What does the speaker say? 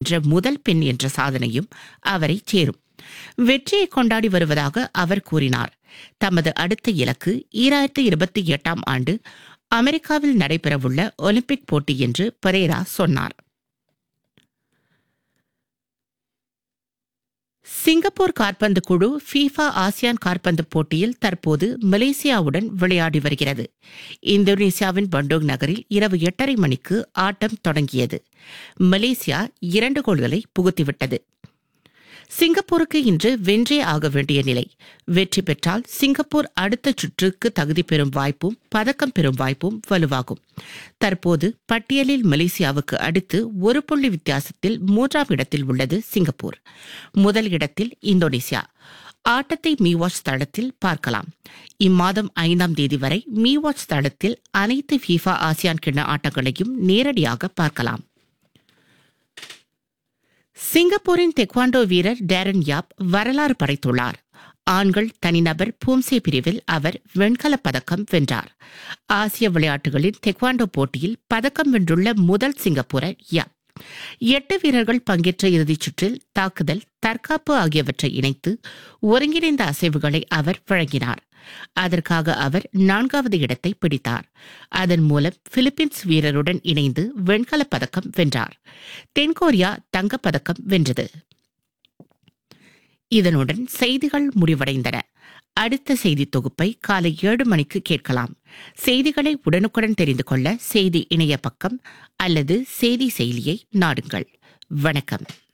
வென்ற முதல் பெண் என்ற சாதனையும் அவரை சேரும் வெற்றியை கொண்டாடி வருவதாக அவர் கூறினார் தமது அடுத்த இலக்கு ஈராயிரத்தி இருபத்தி எட்டாம் ஆண்டு அமெரிக்காவில் நடைபெறவுள்ள ஒலிம்பிக் போட்டி என்று பரேரா சொன்னார் சிங்கப்பூர் காற்பந்து குழு ஃபீஃபா ஆசியான் காற்பந்து போட்டியில் தற்போது மலேசியாவுடன் விளையாடி வருகிறது இந்தோனேசியாவின் பண்டோங் நகரில் இரவு எட்டரை மணிக்கு ஆட்டம் தொடங்கியது மலேசியா இரண்டு கோல்களை புகுத்திவிட்டது சிங்கப்பூருக்கு இன்று வென்றே ஆக வேண்டிய நிலை வெற்றி பெற்றால் சிங்கப்பூர் அடுத்த சுற்றுக்கு தகுதி பெறும் வாய்ப்பும் பதக்கம் பெறும் வாய்ப்பும் வலுவாகும் தற்போது பட்டியலில் மலேசியாவுக்கு அடுத்து ஒரு புள்ளி வித்தியாசத்தில் மூன்றாம் இடத்தில் உள்ளது சிங்கப்பூர் முதல் இடத்தில் இந்தோனேசியா ஆட்டத்தை மீவாட்ச் தளத்தில் பார்க்கலாம் இம்மாதம் ஐந்தாம் தேதி வரை மீவாட்ச் தளத்தில் அனைத்து ஃபீஃபா ஆசியான் கிண்ண ஆட்டங்களையும் நேரடியாக பார்க்கலாம் சிங்கப்பூரின் தெக்வாண்டோ வீரர் டேரன் யாப் வரலாறு படைத்துள்ளார் ஆண்கள் தனிநபர் பூம்சே பிரிவில் அவர் வெண்கலப் பதக்கம் வென்றார் ஆசிய விளையாட்டுகளின் தெக்வாண்டோ போட்டியில் பதக்கம் வென்றுள்ள முதல் சிங்கப்பூரர் யாப் எட்டு வீரர்கள் பங்கேற்ற இறுதிச் சுற்றில் தாக்குதல் தற்காப்பு ஆகியவற்றை இணைத்து ஒருங்கிணைந்த அசைவுகளை அவர் வழங்கினார் அதற்காக அவர் நான்காவது இடத்தை பிடித்தார் அதன் மூலம் பிலிப்பீன்ஸ் வீரருடன் இணைந்து வெண்கலப் பதக்கம் வென்றார் தென்கொரியா தங்கப்பதக்கம் வென்றது இதனுடன் செய்திகள் முடிவடைந்தன அடுத்த செய்தி தொகுப்பை காலை ஏழு மணிக்கு கேட்கலாம் செய்திகளை உடனுக்குடன் தெரிந்து கொள்ள செய்தி இணைய பக்கம் அல்லது செய்தி செயலியை நாடுங்கள் வணக்கம்